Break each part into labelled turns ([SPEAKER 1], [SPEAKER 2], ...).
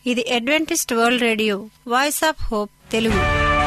[SPEAKER 1] ఇది Adventist World Radio Voice of Hope Telugu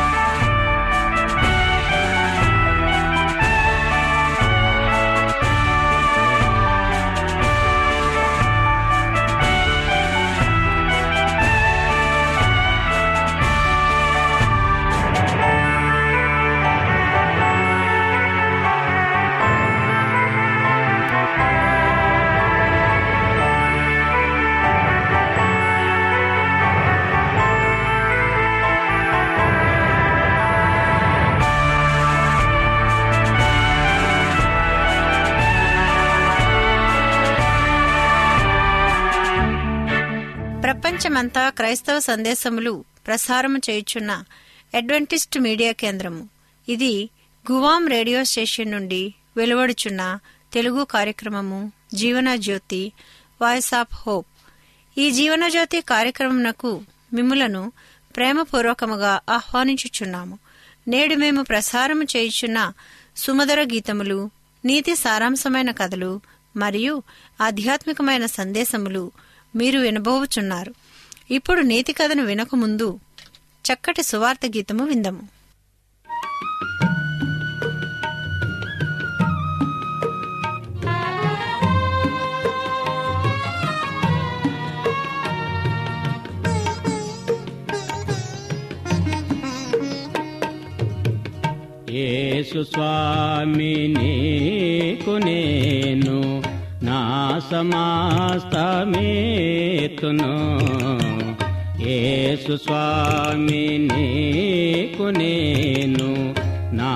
[SPEAKER 1] ప్రపంచమంతా క్రైస్తవ సందేశములు ప్రసారము చేయుచున్న అడ్వెంటిస్ట్ మీడియా కేంద్రము ఇది గువాం రేడియో స్టేషన్ నుండి వెలువడుచున్న తెలుగు కార్యక్రమము జీవనజ్యోతి వాయిస్ ఆఫ్ హోప్ ఈ జీవనజ్యోతి కార్యక్రమమునకు మిమ్ములను ప్రేమపూర్వకముగా ఆహ్వానించుచున్నాము నేడు మేము ప్రసారము చేయుచున్న సుమధుర గీతములు నీతి సారాంశమైన కథలు మరియు ఆధ్యాత్మికమైన సందేశములు మీరు వినబోవుచున్నారు ఇప్పుడు నీతి కథను వినకముందు చక్కటి సువార్త గీతము విందము
[SPEAKER 2] యేసు స్వామి నీకు నేను నా సమాస్తమేతును యేసు స్వామి నీకు నేను నా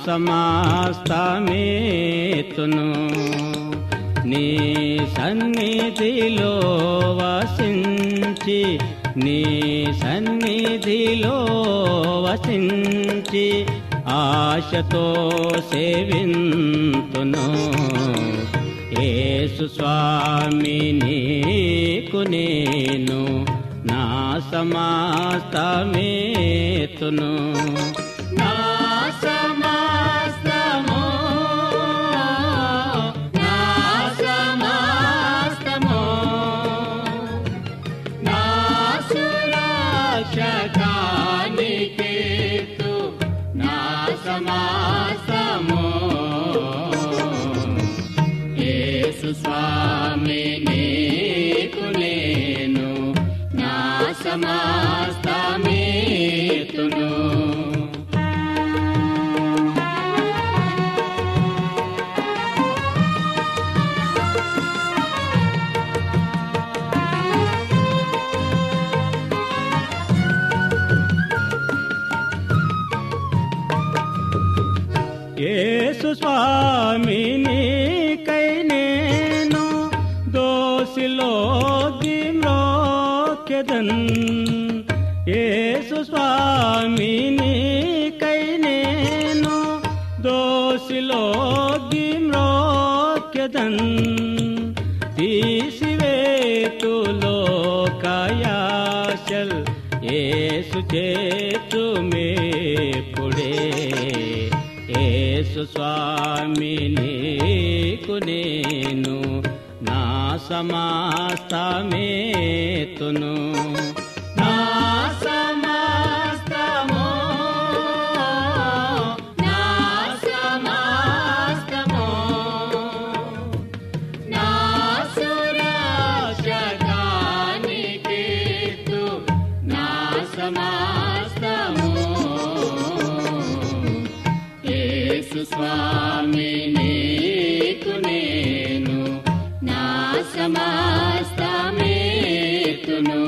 [SPEAKER 2] సమాస్తమేతును నీ సన్నిధిలో వసించి నీ సన్నిధిలో వసించి ఆశతో సేవింతును యేసు స్వామి నీకు నేను నా సమాస్తమేతును నా సమాస్తము నా సమాస్తము నా సురక్షకానికేతు నా సమాసము యేసు స్వామి నీకు నేను నా సమాస్తమేతును యేసు స్వామి నీకై నేను దోసిలోకి మ్రోకెదన్ యేసు స్వామి నీకై నేను దోసిలోకి మ్రోకెదన్ తీసివేతులో కయాశల్ యేసు చేతుమే పుడే యేసు స్వామి నీకు నేను నా సమాస్తమేతును నా సమాస్తము నా సమాస్తము నా సురక్షకానికేతు నా సమాస్తము యేసు స్వామి నీకు నేను నా సమాస్తమేతును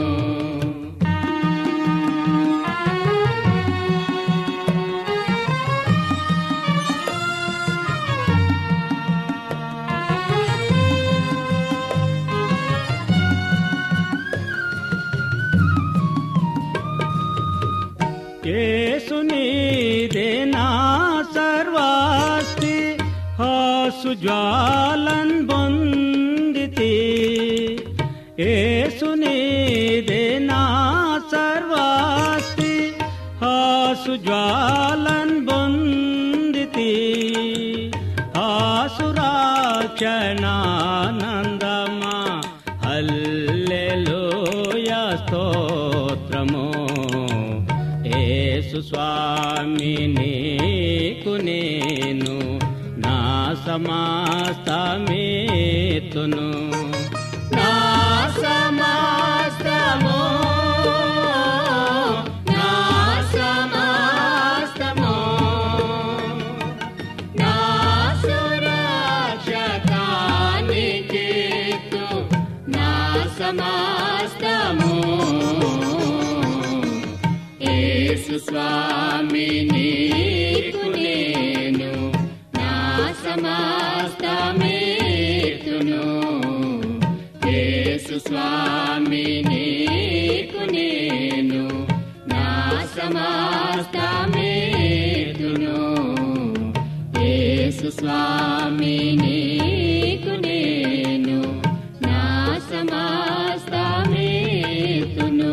[SPEAKER 2] యేసునిదే నా సర్వాస్తి హాసు జ్వాలన్ బొందితి యేసునిదే నా సర్వాస్తి హాసు జ్వాలన్ బొందితి హాసురాక్షణానందమా హల్లెలూయా స్తోత్ర స్తోత్రము యేసు స్వామి నీకు నేను నా సమాస్తమేతును నా సమాస్తము నా సమాస్తము నా సురక్షకానికేతు నా సమాస్తము యేసు స్వామి నీకు నేను నా సమాస్తమేతును యేసు స్వామి నీకు నేను నా సమాస్తమేతును యేసు స్వామి నీకు నేను నా సమాస్తమేతును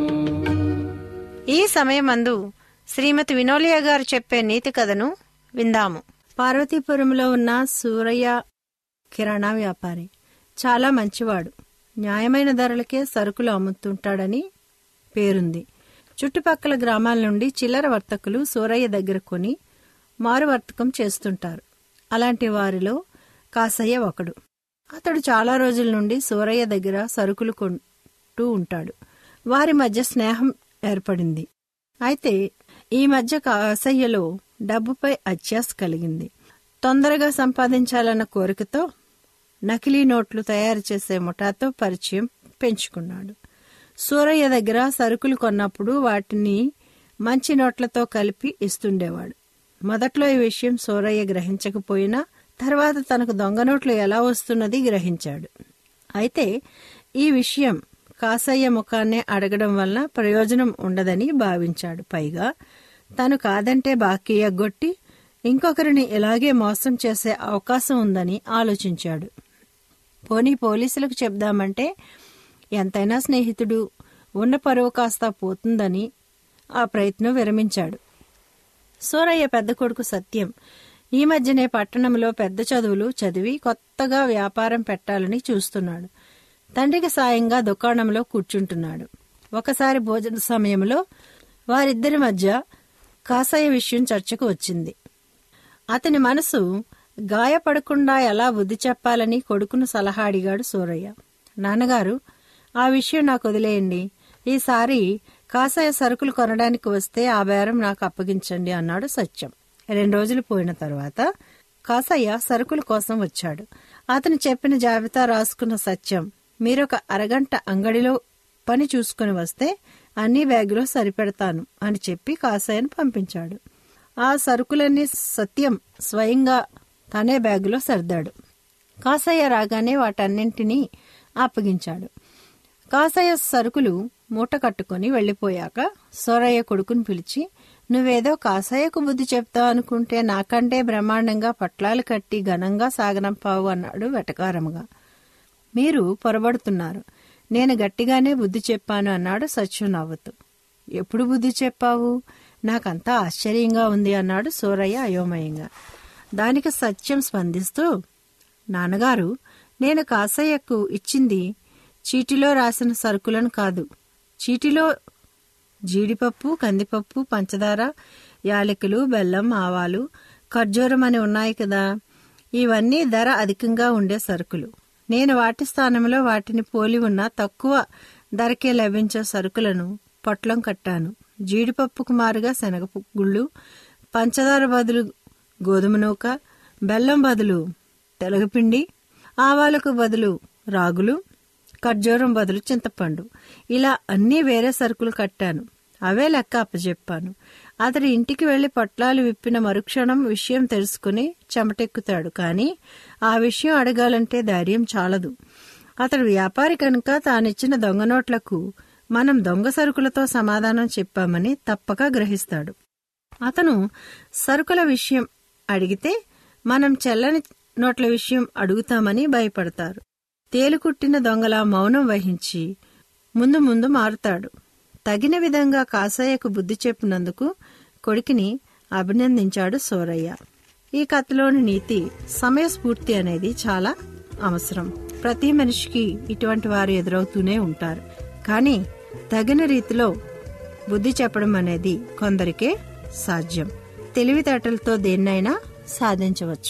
[SPEAKER 1] ఈ సమయమందు శ్రీమతి వినోలియా గారు చెప్పే నీతి కథను విందాము పార్వతీపురంలో ఉన్న సూరయ్య కిరాణా వ్యాపారి చాలా మంచివాడు న్యాయమైన ధరలకే సరుకులు అమ్ముతుంటాడని పేరుంది చుట్టుపక్కల గ్రామాల నుండి చిల్లర వర్తకులు సూరయ్య దగ్గర కొని మారు వర్తకం చేస్తుంటారు అలాంటి వారిలో కాసయ్య ఒకడు అతడు చాలా రోజుల నుండి సూరయ్య దగ్గర సరుకులు కొంటూ ఉంటాడు వారి మధ్య స్నేహం ఏర్పడింది అయితే ఈ మధ్య కాసయ్యలో డబ్బుపై అత్యాస కలిగింది తొందరగా సంపాదించాలన్న కోరికతో నకిలీ నోట్లు తయారు చేసే ముఠాతో పరిచయం పెంచుకున్నాడు సూరయ్య దగ్గర సరుకులు కొన్నప్పుడు వాటిని మంచి నోట్లతో కలిపి ఇస్తుండేవాడు మొదట్లో ఈ విషయం సూరయ్య గ్రహించకపోయినా తర్వాత తనకు దొంగ నోట్లు ఎలా వస్తున్నది గ్రహించాడు అయితే ఈ విషయం కాసయ్య ముఖాన్నే అడగడం వలన ప్రయోజనం ఉండదని భావించాడు పైగా తను కాదంటే బాకీ ఎగ్గొట్టి ఇంకొకరిని ఇలాగే మోసం చేసే అవకాశం ఉందని ఆలోచించాడు పోనీ పోలీసులకు చెప్దామంటే ఎంతైనా స్నేహితుడు ఉన్న పరువు కాస్త పోతుందని ఆ ప్రయత్నం విరమించాడు సూరయ్య పెద్ద కొడుకు సత్యం ఈ మధ్యనే పట్టణంలో పెద్ద చదువులు చదివి కొత్తగా వ్యాపారం పెట్టాలని చూస్తున్నాడు తండ్రికి సాయంగా దుకాణంలో కూర్చుంటున్నాడు ఒకసారి భోజన సమయంలో వారిద్దరి మధ్య కాసయ్య విషయం చర్చకు వచ్చింది అతని మనసు గాయపడకుండా ఎలా బుద్ధి చెప్పాలని కొడుకును సలహా అడిగాడు సూరయ్య నాన్నగారు ఆ విషయం నాకు వదిలేయండి ఈసారి కాసయ్య సరుకులు కొనడానికి వస్తే ఆ బేరం నాకు అప్పగించండి అన్నాడు సత్యం రెండు రోజులు పోయిన తర్వాత కాసయ్య సరుకుల కోసం వచ్చాడు అతను చెప్పిన జాబితా రాసుకున్న సత్యం మీరొక అరగంట అంగడిలో పని చూసుకుని వస్తే అన్ని బ్యాగులో సరిపెడతాను అని చెప్పి కాసయ్యను పంపించాడు ఆ సరుకులన్నీ సత్యం స్వయంగా తనే బ్యాగులో సర్దాడు కాసయ్య రాగానే వాటన్నింటినీ అప్పగించాడు కాసయ్య సరుకులు మూట కట్టుకుని వెళ్లిపోయాక సోరయ్య కొడుకుని పిలిచి నువ్వేదో కాసయ్యకు బుద్ధి చెప్తావు అనుకుంటే నాకంటే బ్రహ్మాండంగా పట్లాలు కట్టి ఘనంగా సాగనంపావు అన్నాడు వెటకారముగా మీరు పొరబడుతున్నారు నేను గట్టిగానే బుద్ధి చెప్పాను అన్నాడు సత్యం నవ్వుతూ ఎప్పుడు బుద్ధి చెప్పావు నాకంతా ఆశ్చర్యంగా ఉంది అన్నాడు సూరయ్య అయోమయంగా దానికి సత్యం స్పందిస్తూ నాన్నగారు నేను కాసయ్యకు ఇచ్చింది చీటిలో రాసిన సరుకులను కాదు చీటిలో జీడిపప్పు కందిపప్పు పంచదార యాలకులు బెల్లం ఆవాలు ఖర్జూరం అని ఉన్నాయి కదా ఇవన్నీ ధర అధికంగా ఉండే సరుకులు నేను వాటి స్థానంలో వాటిని పోలి ఉన్న తక్కువ ధరకే లభించే సరుకులను పొట్లం కట్టాను జీడిపప్పుకు మారుగా శనగగుళ్ళు పంచదార బదులు గోధుమ నూక బెల్లం బదులు తెలగపిండి ఆవాలకు బదులు రాగులు ఖర్జూరం బదులు చింతపండు ఇలా అన్నీ వేరే సరుకులు కట్టాను అవే లెక్క అప్పచెప్పాను అతడి ఇంటికి వెళ్లి పొట్లాలు విప్పిన మరుక్షణం విషయం తెలుసుకుని చెమటెక్కుతాడు కానీ ఆ విషయం అడగాలంటే ధైర్యం చాలదు అతడు వ్యాపారి కనుక తానిచ్చిన దొంగ నోట్లకు మనం దొంగ సరుకులతో సమాధానం చెప్పామని తప్పక గ్రహిస్తాడు అతను సరుకుల విషయం అడిగితే మనం చెల్లని నోట్ల విషయం అడుగుతామని భయపడతారు తేలుకుట్టిన దొంగలా మౌనం వహించి ముందు ముందు మారుతాడు తగిన విధంగా కాసయ్యకు బుద్ధి చెప్పినందుకు కొడుకుని అభినందించాడు సోరయ్య ఈ కథలోని నీతి సమయస్ఫూర్తి అనేది చాలా అవసరం ప్రతి మనిషికి ఇటువంటి వారు ఎదురవుతూనే ఉంటారు కానీ తగిన రీతిలో బుద్ధి చెప్పడం అనేది కొందరికే సాధ్యం తెలివితేటలతో దేన్నైనా సాధించవచ్చు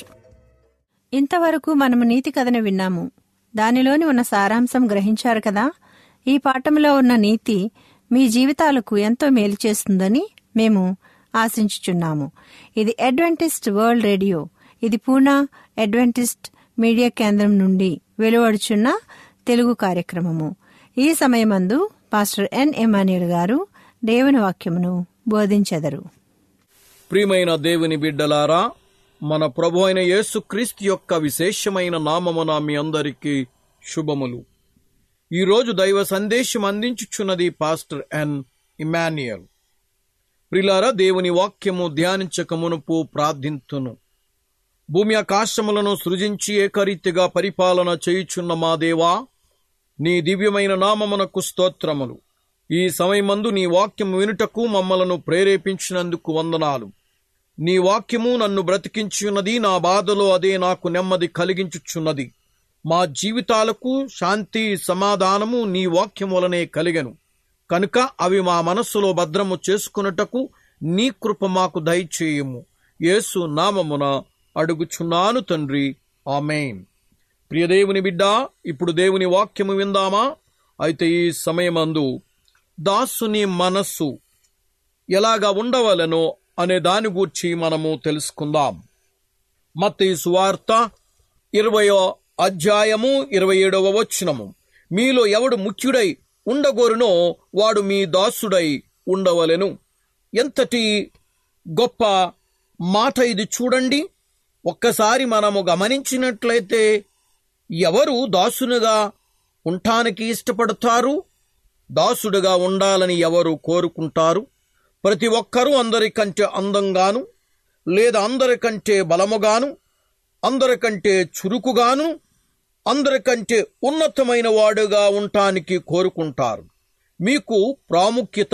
[SPEAKER 1] ఇంతవరకు మనము నీతి కథను విన్నాము దానిలోని ఉన్న సారాంశం గ్రహించారు కదా ఈ పాఠంలో ఉన్న నీతి మీ జీవితాలకు ఎంతో మేలు చేస్తుందని మేము ఆశించుచున్నాము ఇది అడ్వెంటిస్ట్ వరల్డ్ రేడియో ఇది పూనా అడ్వెంటిస్ట్ మీడియా కేంద్రం నుండి వెలువడుచున్న తెలుగు కార్యక్రమము ఈ సమయమందు పాస్టర్ ఎన్ ఎమాన్యుల్ గారు దేవుని వాక్యమును బోధించెదరు
[SPEAKER 3] ప్రియమైన దేవుని బిడ్డలారా మన ప్రభు అయిన యేసుక్రీస్తు యొక్క విశేషమైన నామమున మీ అందరికీ శుభములు ఈరోజు దైవ సందేశం అందించుచున్నది పాస్టర్ ఎన్ ఇమాన్యుయల్ ప్రిలారా దేవుని వాక్యము ధ్యానించక మునుపు ప్రార్థింతును భూమి ఆకాశములను సృజించి ఏకరీతిగా పరిపాలన చేయుచున్న మా దేవా నీ దివ్యమైన నామమునకు స్తోత్రములు ఈ సమయమందు నీ వాక్యం వినుటకు మమ్మలను ప్రేరేపించినందుకు వందనాలు నీ వాక్యము నన్ను బ్రతికించున్నది నా బాధలో అదే నాకు నెమ్మది కలిగించుచున్నది మా జీవితాలకు శాంతి సమాధానము నీ వాక్యం వలనే కలిగను కనుక అవి మా మనస్సులో భద్రము చేసుకున్నటకు నీ కృప మాకు దయచేయము యేసు నామమున అడుగుచున్నాను తండ్రి ఆమెన్ ప్రియదేవుని బిడ్డ ఇప్పుడు దేవుని వాక్యము విందామా అయితే ఈ సమయమందు దాసుని మనస్సు ఎలాగా ఉండవలనో అనే దాని గూర్చి మనము తెలుసుకుందాం మత్తయి సువార్త ఇరవయో అధ్యాయము ఇరవై ఏడవ వచనము మీలో ఎవడు ముఖ్యుడై ఉండగోరునో వాడు మీ దాసుడై ఉండవలెను ఎంతటి గొప్ప మాట ఇది చూడండి ఒక్కసారి మనము గమనించినట్లయితే ఎవరు దాసునుగా ఉండటానికి ఇష్టపడతారు దాసుడుగా ఉండాలని ఎవరు కోరుకుంటారు ప్రతి ఒక్కరూ అందరికంటే అందంగాను లేదా అందరికంటే బలముగాను అందరికంటే చురుకుగాను అందరికంటే ఉన్నతమైన వాడుగా ఉండటానికి కోరుకుంటారు మీకు ప్రాముఖ్యత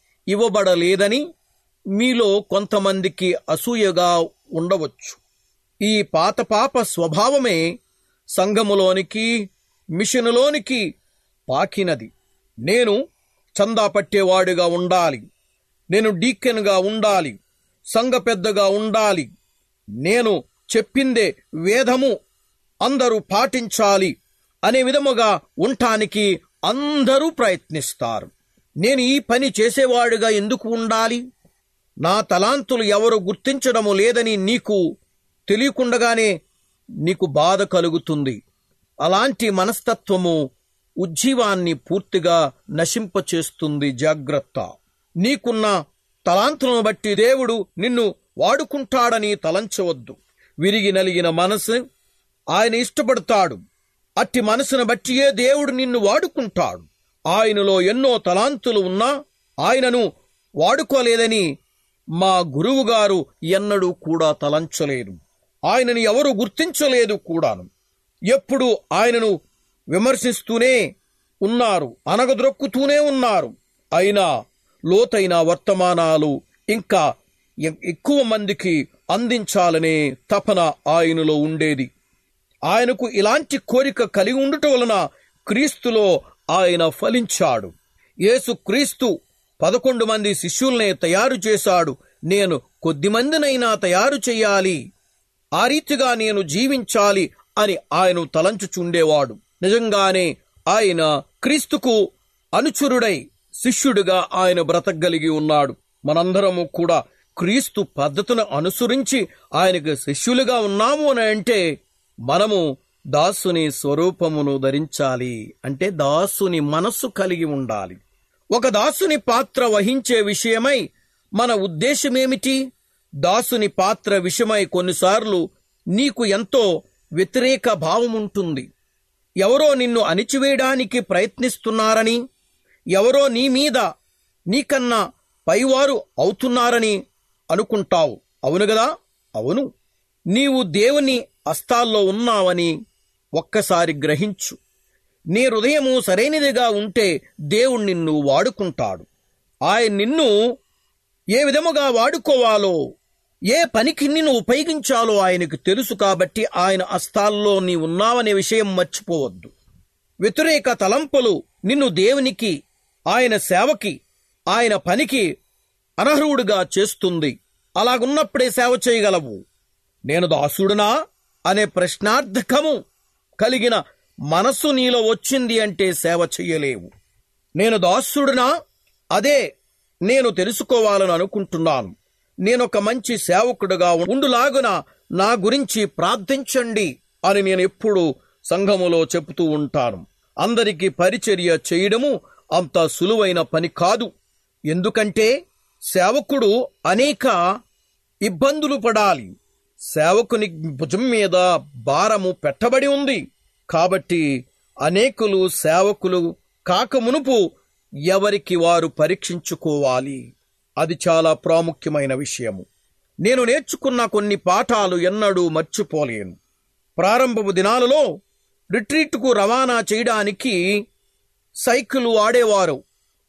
[SPEAKER 3] ఇవ్వబడలేదని మీలో కొంతమందికి అసూయగా ఉండవచ్చు ఈ పాత పాప స్వభావమే సంఘములోనికి మిషనులోనికి పాకినది నేను చందా పట్టేవాడిగా ఉండాలి నేను డీకెన్గా ఉండాలి సంఘ పెద్దగా ఉండాలి నేను చెప్పిందే వేదము అందరూ పాటించాలి అనే విధముగా ఉండటానికి అందరూ ప్రయత్నిస్తారు నేను ఈ పని చేసేవాడిగా ఎందుకు ఉండాలి నా తలాంతులు ఎవరు గుర్తించడము లేదని నీకు తెలియకుండగానే నీకు బాధ కలుగుతుంది అలాంటి మనస్తత్వము ఉజ్జీవాన్ని పూర్తిగా నశింపచేస్తుంది జాగ్రత్త నీకున్న తలాంతులను బట్టి దేవుడు నిన్ను వాడుకుంటాడని తలంచవద్దు విరిగి నలిగిన మనసు ఆయన ఇష్టపడతాడు అట్టి మనసును బట్టియే దేవుడు నిన్ను వాడుకుంటాడు ఆయనలో ఎన్నో తలాంతులు ఉన్నా ఆయనను వాడుకోలేదని మా గురువుగారు ఎన్నడూ కూడా తలంచలేదు ఆయనని ఎవరు గుర్తించలేదు కూడాను ఎప్పుడు ఆయనను విమర్శిస్తూనే ఉన్నారు అనగద్రొక్కుతూనే ఉన్నారు అయినా లోతైన వర్తమానాలు ఇంకా ఎ- ఎక్కువ మందికి అందించాలనే తపన ఆయనలో ఉండేది ఆయనకు ఇలాంటి కోరిక కలిగి ఉండటం వలన క్రీస్తులో ఆయన ఫలించాడు యేసు క్రీస్తు పదకొండు మంది శిష్యుల్నే తయారు చేశాడు నేను కొద్ది మందినైనా తయారు చేయాలి ఆ రీతిగా నేను జీవించాలి అని ఆయన తలంచుచుండేవాడు నిజంగానే ఆయన క్రీస్తుకు అనుచరుడై శిష్యుడిగా ఆయన బ్రతకగలిగి ఉన్నాడు మనందరము కూడా క్రీస్తు పద్ధతును అనుసరించి ఆయనకు శిష్యులుగా ఉన్నాము అని అంటే మనము దాసుని స్వరూపమును ధరించాలి అంటే దాసుని మనస్సు కలిగి ఉండాలి ఒక దాసుని పాత్ర వహించే విషయమై మన ఉద్దేశమేమిటి దాసుని పాత్ర విషయమై కొన్నిసార్లు నీకు ఎంతో వ్యతిరేక భావం ఉంటుంది ఎవరో నిన్ను అణిచివేయడానికి ప్రయత్నిస్తున్నారని ఎవరో నీ మీద నీకన్నా పైవారు అవుతున్నారని అనుకుంటావు అవును గదా అవును నీవు దేవుని హస్తాల్లో ఉన్నావని ఒక్కసారి గ్రహించు నీ హృదయము సరైనదిగా ఉంటే దేవుడు నిన్ను వాడుకుంటాడు ఆయన నిన్ను ఏ విధముగా వాడుకోవాలో ఏ పనికి నిన్ను ఉపయోగించాలో ఆయనకు తెలుసు కాబట్టి ఆయన హస్తాల్లో నీ ఉన్నావనే విషయం మర్చిపోవద్దు వ్యతిరేక తలంపులు నిన్ను దేవునికి ఆయన సేవకి ఆయన పనికి అనర్హుడుగా చేస్తుంది అలాగున్నప్పుడే సేవ చేయగలవు నేను దాసుడునా అనే ప్రశ్నార్థకము కలిగిన మనస్సు నీలో వచ్చింది అంటే సేవ చెయ్యలేవు నేను దాసుడునా అదే నేను తెలుసుకోవాలని అనుకుంటున్నాను నేనొక మంచి సేవకుడుగా ఉండులాగున నా గురించి ప్రార్థించండి అని నేను ఎప్పుడు సంఘములో చెబుతూ ఉంటాను అందరికీ పరిచర్య చేయడము అంత సులువైన పని కాదు ఎందుకంటే సేవకుడు అనేక ఇబ్బందులు పడాలి సేవకుని భుజం మీద భారము పెట్టబడి ఉంది కాబట్టి అనేకులు సేవకులు కాకమునుపు ఎవరికి వారు పరీక్షించుకోవాలి అది చాలా ప్రాముఖ్యమైన విషయము నేను నేర్చుకున్న కొన్ని పాఠాలు ఎన్నడూ మర్చిపోలేను ప్రారంభపు దినాలలో రిట్రీట్కు రవాణా చేయడానికి సైకిల్ వాడేవారు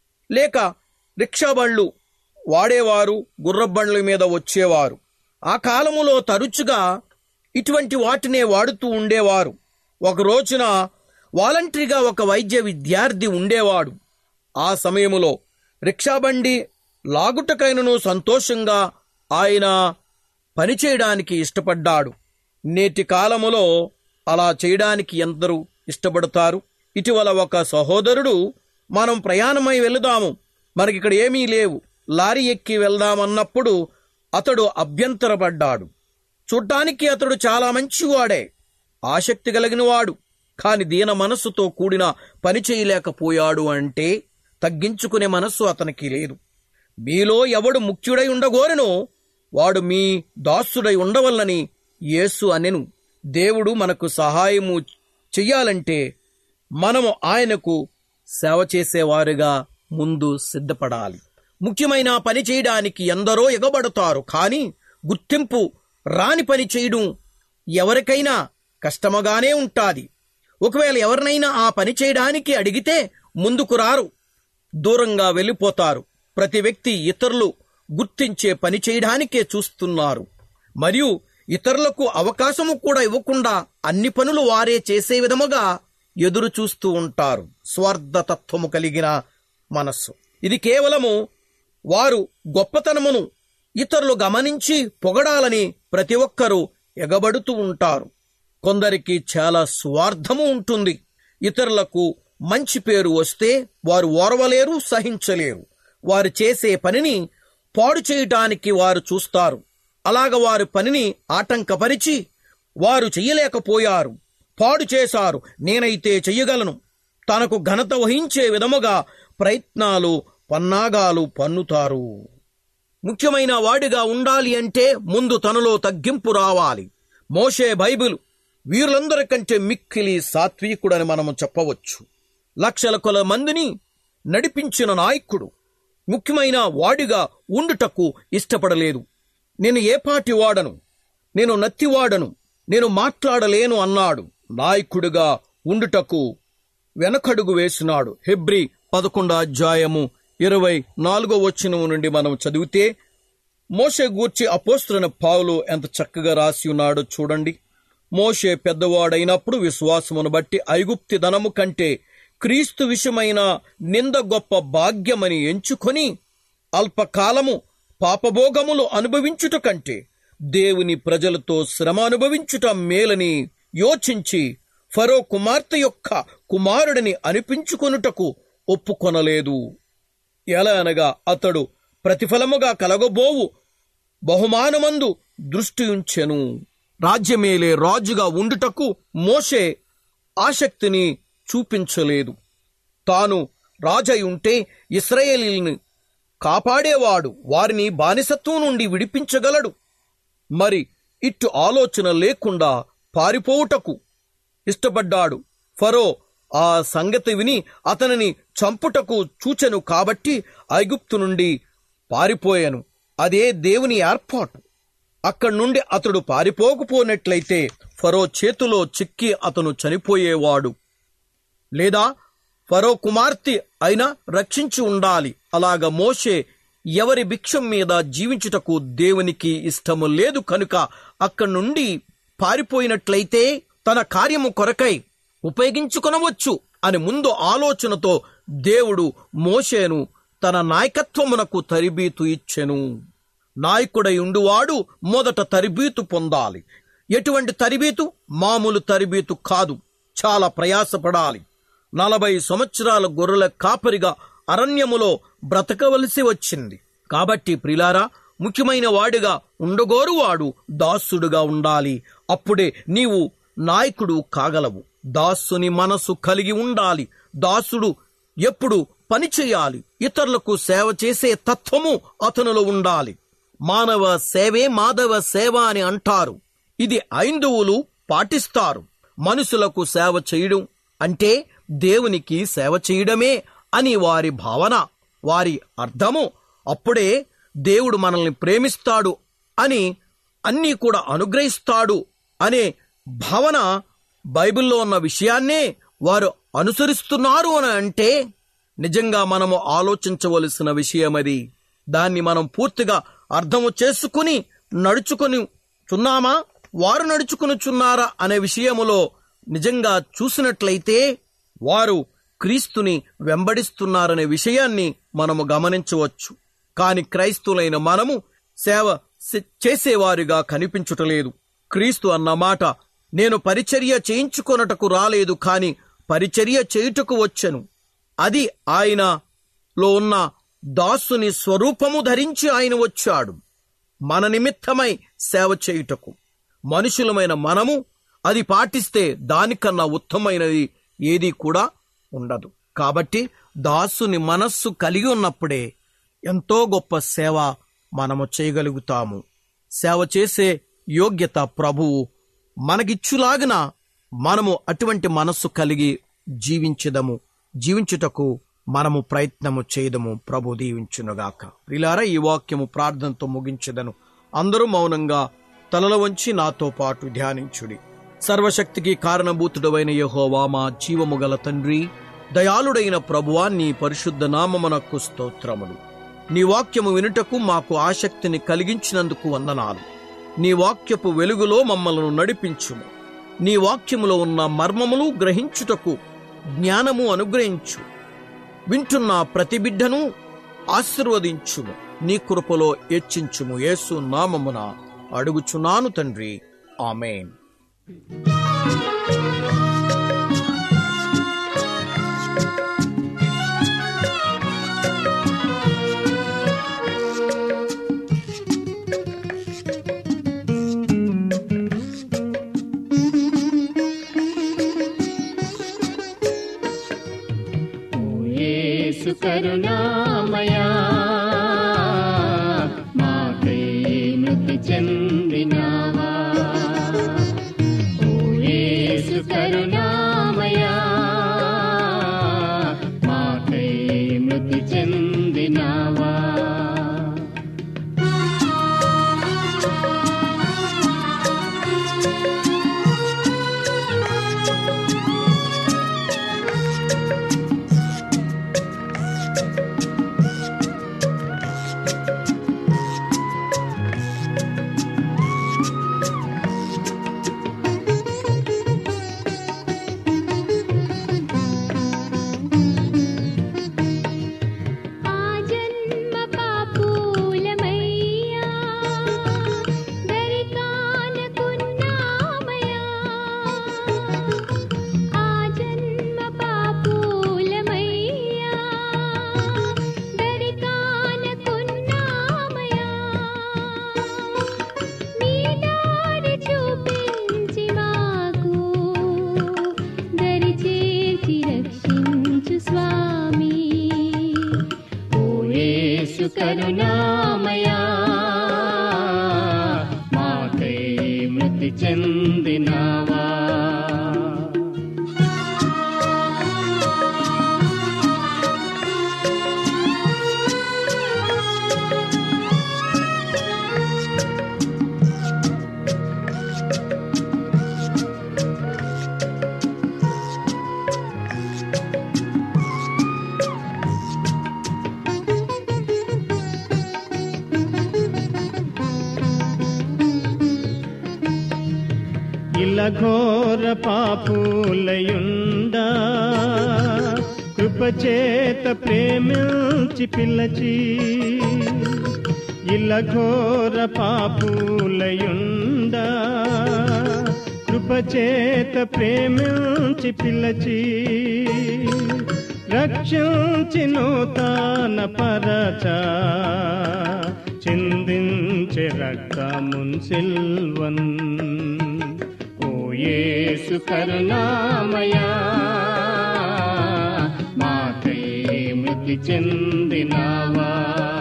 [SPEAKER 3] లేక రిక్షా బండ్లు వాడేవారు గుర్రబండ్ల మీద వచ్చేవారు ఆ కాలములో తరచుగా ఇటువంటి వాటినే వాడుతూ ఉండేవారు ఒక రోజున వాలంటరీగా ఒక వైద్య విద్యార్థి ఉండేవాడు ఆ సమయములో రిక్షా బండి లాగుటకైనను సంతోషంగా ఆయన పనిచేయడానికి ఇష్టపడ్డాడు నేటి కాలములో అలా చేయడానికి ఎందరూ ఇష్టపడతారు ఇటీవల ఒక సహోదరుడు మనం ప్రయాణమై వెళదాము మనకిక్కడ ఏమీ లేవు లారీ ఎక్కి వెళ్దామన్నప్పుడు అతడు అభ్యంతరపడ్డాడు చూడ్డానికి అతడు చాలా మంచివాడే ఆసక్తి కలిగినవాడు కాని దీన మనస్సుతో కూడిన పని చేయలేకపోయాడు అంటే తగ్గించుకునే మనస్సు అతనికి లేదు మీలో ఎవడు ముఖ్యుడై ఉండగోరెనో వాడు మీ దాసుడై ఉండవల్లని యేసు అనెను దేవుడు మనకు సహాయము చెయ్యాలంటే మనము ఆయనకు సేవ చేసేవారుగా ముందు సిద్ధపడాలి ముఖ్యమైన పని చేయడానికి ఎందరో ఎగబడతారు కానీ గుర్తింపు రాని పని చేయడం ఎవరికైనా కష్టముగానే ఉంటాది ఒకవేళ ఎవరినైనా ఆ పని చేయడానికి అడిగితే ముందుకు రారు దూరంగా వెళ్ళిపోతారు ప్రతి వ్యక్తి ఇతరులు గుర్తించే పని చేయడానికే చూస్తున్నారు మరియు ఇతరులకు అవకాశము కూడా ఇవ్వకుండా అన్ని పనులు వారే చేసే విధముగా ఎదురు చూస్తూ ఉంటారు స్వార్థతత్వము కలిగిన మనస్సు ఇది కేవలము వారు గొప్పతనమును ఇతరులు గమనించి పొగడాలని ప్రతి ఒక్కరూ ఎగబడుతూ ఉంటారు కొందరికి చాలా స్వార్థము ఉంటుంది ఇతరులకు మంచి పేరు వస్తే వారు ఓర్వలేరు సహించలేరు వారు చేసే పనిని పాడు చేయటానికి వారు చూస్తారు అలాగ వారి పనిని ఆటంకపరిచి వారు చెయ్యలేకపోయారు పాడు చేశారు నేనైతే చెయ్యగలను తనకు ఘనత వహించే విధముగా ప్రయత్నాలు పన్నాగాలు పన్నుతారు ముఖ్యమైన వాడిగా ఉండాలి అంటే ముందు తనలో తగ్గింపు రావాలి మోషే బైబిల్ వీరులందరికంటే మిక్కిలి సాత్వికుడని మనము చెప్పవచ్చు లక్షల కొల మందిని నడిపించిన నాయకుడు ముఖ్యమైన వాడిగా ఉండుటకు ఇష్టపడలేదు నేను ఏ పాటి వాడను నేను నత్తివాడను నేను మాట్లాడలేను అన్నాడు నాయకుడిగా ఉండుటకు వెనకడుగు వేసినాడు హెబ్రి పదకొండో అధ్యాయము ఇరవై నాలుగో వచనము నుండి మనం చదివితే మోషే గూర్చి అపోస్తులైన పావులు ఎంత చక్కగా రాసి ఉన్నాడో చూడండి మోషే పెద్దవాడైనప్పుడు విశ్వాసమును బట్టి ఐగుప్తి ధనము కంటే క్రీస్తు విషయమైన నింద గొప్ప భాగ్యమని ఎంచుకొని అల్పకాలము పాపభోగములు అనుభవించుట కంటే దేవుని ప్రజలతో శ్రమ అనుభవించుట మేలని యోచించి ఫరో కుమార్తె యొక్క కుమారుడిని అనిపించుకొనుటకు ఒప్పుకొనలేదు ఎలా అనగా అతడు ప్రతిఫలముగా కలగబోవు బహుమానమందు దృష్టి ఉంచెను రాజ్యమేలే రాజుగా ఉండుటకు మోషే ఆసక్తిని చూపించలేదు తాను రాజై ఉంటే ఇస్రాయేలీని కాపాడేవాడు వారిని బానిసత్వం నుండి విడిపించగలడు మరి ఇట్టు ఆలోచన లేకుండా పారిపోవుటకు ఇష్టపడ్డాడు ఫరో ఆ సంగతి విని అతనిని చంపుటకు చూచెను కాబట్టి ఐగుప్తు నుండి పారిపోయాను అదే దేవుని ఏర్పాటు అక్కడి నుండి అతడు పారిపోకపోనట్లయితే ఫరో చేతిలో చిక్కి అతను చనిపోయేవాడు లేదా ఫరో కుమార్తె అయినా రక్షించి ఉండాలి అలాగ మోషే ఎవరి భిక్షం మీద జీవించుటకు దేవునికి ఇష్టము లేదు కనుక అక్కడి నుండి పారిపోయినట్లయితే తన కార్యము కొరకై ఉపయోగించుకొనవచ్చు అని ముందు ఆలోచనతో దేవుడు మోషేను తన నాయకత్వమునకు తరిబీతు ఇచ్చెను నాయకుడై ఉండువాడు మొదట తరిబీతు పొందాలి ఎటువంటి తరిబీతు మామూలు తరిబీతు కాదు చాలా ప్రయాసపడాలి నలభై సంవత్సరాల గొర్రెల కాపరిగా అరణ్యములో బ్రతకవలసి వచ్చింది కాబట్టి ప్రిలారా ముఖ్యమైన వాడిగా ఉండగోరువాడు దాసుడుగా ఉండాలి అప్పుడే నీవు నాయకుడు కాగలవు దాసుని మనసు కలిగి ఉండాలి దాసుడు ఎప్పుడు పని చేయాలి ఇతరులకు సేవ చేసే తత్వము అతనిలో ఉండాలి మానవ సేవే మాధవ సేవ అని అంటారు ఇది ఐందువులు పాటిస్తారు మనుషులకు సేవ చేయడం అంటే దేవునికి సేవ చేయడమే అని వారి భావన వారి అర్థము అప్పుడే దేవుడు మనల్ని ప్రేమిస్తాడు అని అన్నీ కూడా అనుగ్రహిస్తాడు అనే భావన బైబిల్లో ఉన్న విషయాన్నే వారు అనుసరిస్తున్నారు అని అంటే నిజంగా మనము ఆలోచించవలసిన విషయమది దాన్ని మనం పూర్తిగా అర్థము చేసుకుని నడుచుకొని చున్నామా వారు నడుచుకునుచున్నారా అనే విషయములో నిజంగా చూసినట్లయితే వారు క్రీస్తుని వెంబడిస్తున్నారనే విషయాన్ని మనము గమనించవచ్చు కాని క్రైస్తులైన మనము సేవ సే- చేసేవారిగా కనిపించుటలేదు క్రీస్తు అన్న మాట నేను పరిచర్య చేయించుకొనటకు రాలేదు కాని పరిచర్య చేయుటకు వచ్చెను అది ఆయనలో ఉన్న దాసుని స్వరూపము ధరించి ఆయన వచ్చాడు మన నిమిత్తమై సేవ చేయుటకు మనుషులమైన మనము అది పాటిస్తే దానికన్నా ఉత్తమైనది ఏది కూడా ఉండదు కాబట్టి దాసుని మనస్సు కలిగి ఉన్నప్పుడే ఎంతో గొప్ప సేవ మనము చేయగలుగుతాము సేవ చేసే యోగ్యత ప్రభువు మనకిచ్చులాగిన మనము అటువంటి మనస్సు కలిగి జీవించదము జీవించుటకు మనము ప్రయత్నము చేయదము ప్రభు దీవించునుగాక ప్రిలారా ఈ వాక్యము ప్రార్థనతో ముగించదను అందరూ మౌనంగా తలల వంచి నాతో పాటు ధ్యానించుడి సర్వశక్తికి కారణభూతుడవైన యెహోవా మా జీవము గల తండ్రి దయాళుడైన ప్రభువా నీ పరిశుద్ధ నామమునకు స్తోత్రములు నీ వాక్యము వినుటకు మాకు ఆసక్తిని కలిగించినందుకు వందనాలు నీ వాక్యపు వెలుగులో మమ్మలను నడిపించుము నీ వాక్యములో ఉన్న మర్మములు గ్రహించుటకు జ్ఞానము అనుగ్రహించు వింటున్న ప్రతి బిడ్డను ఆశీర్వదించుము నీ కృపలో హెచ్చించుము యేసు నామమున అడుగుచున్నాను తండ్రి ఆమెన్
[SPEAKER 2] యేసు కరుణామయా మాకై మృతి చెందినావా ఓ యేసు కరుణామయా మాకై మృతి చెందినావా
[SPEAKER 4] ఆ జన్మ పాపూలమయ్యా దరికానకున్నామయా ఆ జన్మ పాపూలమయ్యా దరికానకున్నామయా నీ దారి చూపించి మాకు దరి చేర్చి రక్షించు స్వామి
[SPEAKER 2] ఓ యేసు కరుణామయా మాకై మృతి చెందినావా
[SPEAKER 5] ఇలా ఘోర పాపులయుండా కృప కృపచేత ప్రేమించి పిల్లచి ఇల్ల ఘోర పాపులయుండా కృపచేత ప్రేమించి పిల్లచి రక్షించిను తాన పరచ చిందించే రక్తమున్ సిల్వన్ ఓ యేసు కరుణామయా
[SPEAKER 2] మాకై మృతి చెందినావా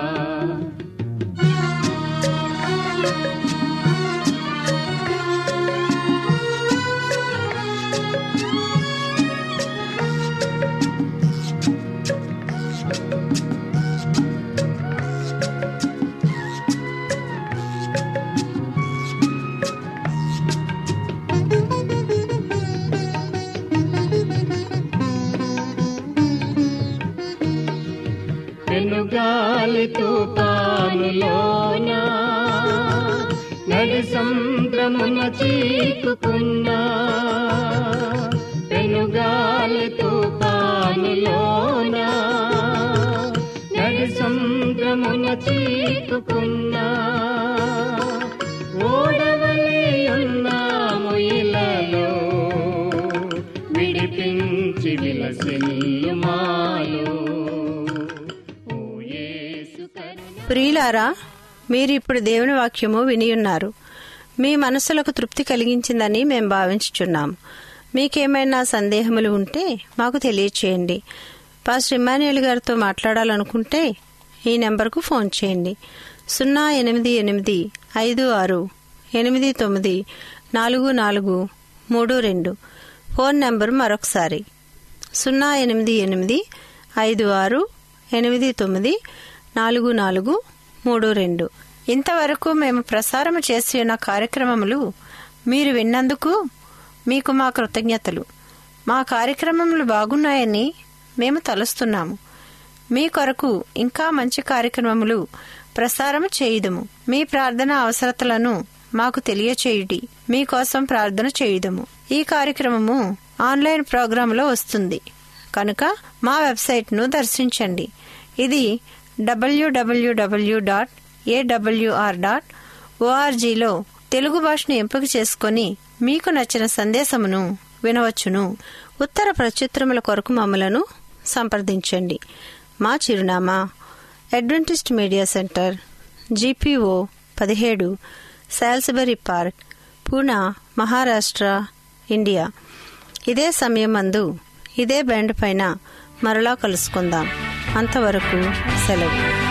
[SPEAKER 5] పెనుగాలి తుపానులోన నడి సముద్రమున చీకుకున్నా పెనుగాలి తుపానులోన నడి సముద్రమున చీకుకున్నా ఓడవలే ఉన్నాము ఇలలో విడిపించి విలసిల్లు మాలో ఓ యేసు కరుణ
[SPEAKER 1] ప్రియులారా మీరిప్పుడు దేవుని వాక్యము వినియున్నారు మీ మనసులకు తృప్తి కలిగించిందని మేం భావించుచున్నాం మీకేమైనా సందేహములు ఉంటే మాకు తెలియచేయండి పాస్టర్ ఇమానుయేల్ గారితో మాట్లాడాలనుకుంటే ఈ నెంబర్కు ఫోన్ చేయండి సున్నా ఎనిమిది ఎనిమిది ఐదు ఆరు ఎనిమిది తొమ్మిది నాలుగు నాలుగు మూడు రెండు ఫోన్ నెంబర్ మరొకసారి సున్నా ఎనిమిది ఎనిమిది ఐదు ఆరు ఎనిమిది తొమ్మిది నాలుగు నాలుగు మూడు రెండు ఇంతవరకు మేము ప్రసారం చేసి ఉన్న కార్యక్రమములు మీరు విన్నందుకు మీకు మా కృతజ్ఞతలు మా కార్యక్రమములు బాగున్నాయని మేము తలుస్తున్నాము మీ కొరకు ఇంకా మంచి కార్యక్రమములు ప్రసారం చేయుదుము మీ ప్రార్థన అవసరతలను మాకు తెలియచేయుడి మీకోసం ప్రార్థన చేయుదము ఈ కార్యక్రమము ఆన్లైన్ ప్రోగ్రాంలో వస్తుంది కనుక మా వెబ్సైట్ను దర్శించండి ఇది డబ్ల్యూడబ్ల్యూడబ్ల్యూ డాట్ ఏడబ్ల్యూఆర్ డాట్ ఓఆర్జీలో తెలుగు భాషను ఎంపిక చేసుకొని మీకు నచ్చిన సందేశమును వినవచ్చును ఉత్తర ప్రత్యుత్తరముల కొరకు మమ్మలను సంప్రదించండి మా చిరునామా అడ్వెంటిస్ట్ మీడియా సెంటర్ జీపీఓ పదిహేడు Salisbury Park Poona Maharashtra India ఇదే సమయం మందు ఇదే బ్యాండ్ పైన మరలా కలుసుకుందాం అంతవరకు సెలవు